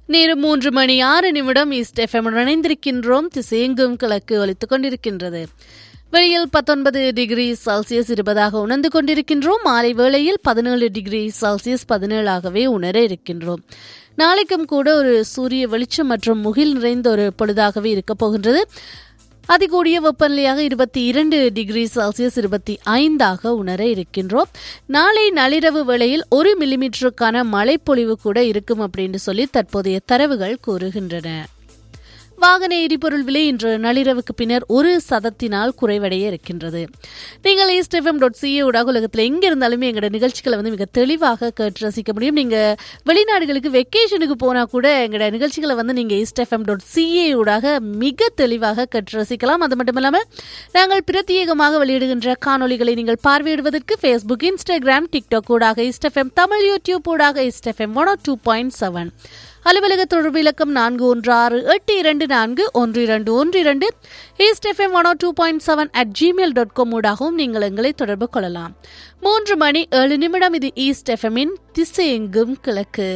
நேரம் மூன்று மணி ஆறு நிமிடம் ஈஸ்ட் எஃப்எம் இணைந்திருக்கின்றோம் திசையெங்கும் கிழக்கு ஒலித்துக் கொண்டிருக்கின்றது வெளியில் பத்தொன்பது டிகிரி செல்சியஸ் இருப்பதாக உணர்ந்து கொண்டிருக்கின்றோம் மாலை வேளையில் பதினேழு டிகிரி செல்சியஸ் பதினேழாகவே உணர இருக்கின்றோம் நாளைக்கும் கூட ஒரு சூரிய வெளிச்சம் மற்றும் முகில் நிறைந்த ஒரு பொழுதாகவே இருக்கப் போகின்றது அதிகூடிய வெப்பநிலையாக இருபத்தி இரண்டு டிகிரி செல்சியஸ் இருபத்தி ஐந்தாக உணர இருக்கின்றோம் நாளை நள்ளிரவு வேளையில் ஒரு மில்லிமீட்டருக்கான மழைப்பொழிவு கூட இருக்கும் அப்படின்னு சொல்லி தற்போதைய தரவுகள் கூறுகின்றன வாகன எரிபொருள் விலை இன்று நள்ளிரவுக்கு பின்னர் ஒரு சதத்தினால் குறைவடைய இருக்கின்றது நீங்கள் ஈஸ்ட் எஃப்எம் டாட் சிஏ ஊடாக உலகத்தில் எங்க இருந்தாலுமே எங்களோட நிகழ்ச்சிகளை வந்து மிக தெளிவாக கேட்டு ரசிக்க முடியும் நீங்க வெளிநாடுகளுக்கு வெக்கேஷனுக்கு போனா கூட எங்களோட நிகழ்ச்சிகளை வந்து நீங்க ஈஸ்ட் எஃப்எம் டாட் சிஏ ஊடாக மிக தெளிவாக கேட்டு ரசிக்கலாம் அது மட்டும் இல்லாமல் நாங்கள் பிரத்யேகமாக வெளியிடுகின்ற காணொலிகளை நீங்கள் பார்வையிடுவதற்கு ஃபேஸ்புக் இன்ஸ்டாகிராம் டிக்டாக் ஊடாக ஈஸ்ட் எஃப்எம் தமிழ் யூடியூப் ஊடாக East FM one two point seven அலுவலக தொடர்பு இலக்கம் நான்கு ஒன்று ஆறு எட்டு இரண்டு நான்கு ஒன்று இரண்டு ஒன்று இரண்டு East FM one two point seven at Gmail dot com ஊடாகவும் நீங்கள் எங்களை தொடர்பு கொள்ளலாம் மூன்று மணி ஏழு நிமிடம் இது ஈஸ்ட் எஃப்எம்மின் திசையெங்கும் கிழக்கு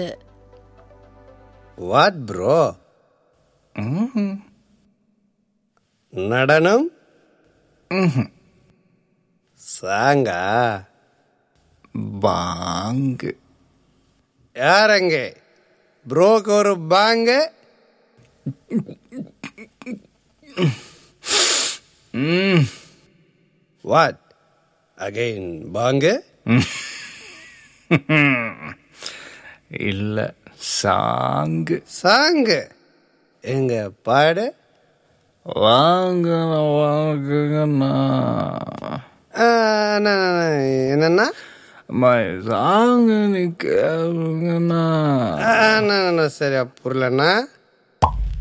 வாட் ப்ரோ நடனம் சாங்கா பாங்கு யாரங்க ப்ரோக்கு ஒரு பாங்க வாட் அகைன் பாங்க இல்ல சாங்கு சாங்கு எங்க பாடு வாங்க வாங்குங்கண்ணா ஆ, அண்ணா, அண்ணா, என்னண்ணா அம்மா, சாங்கு நீ கேளுங்கண்ணா ஆ, அண்ணா, அண்ணா, சரியா புரியலண்ணா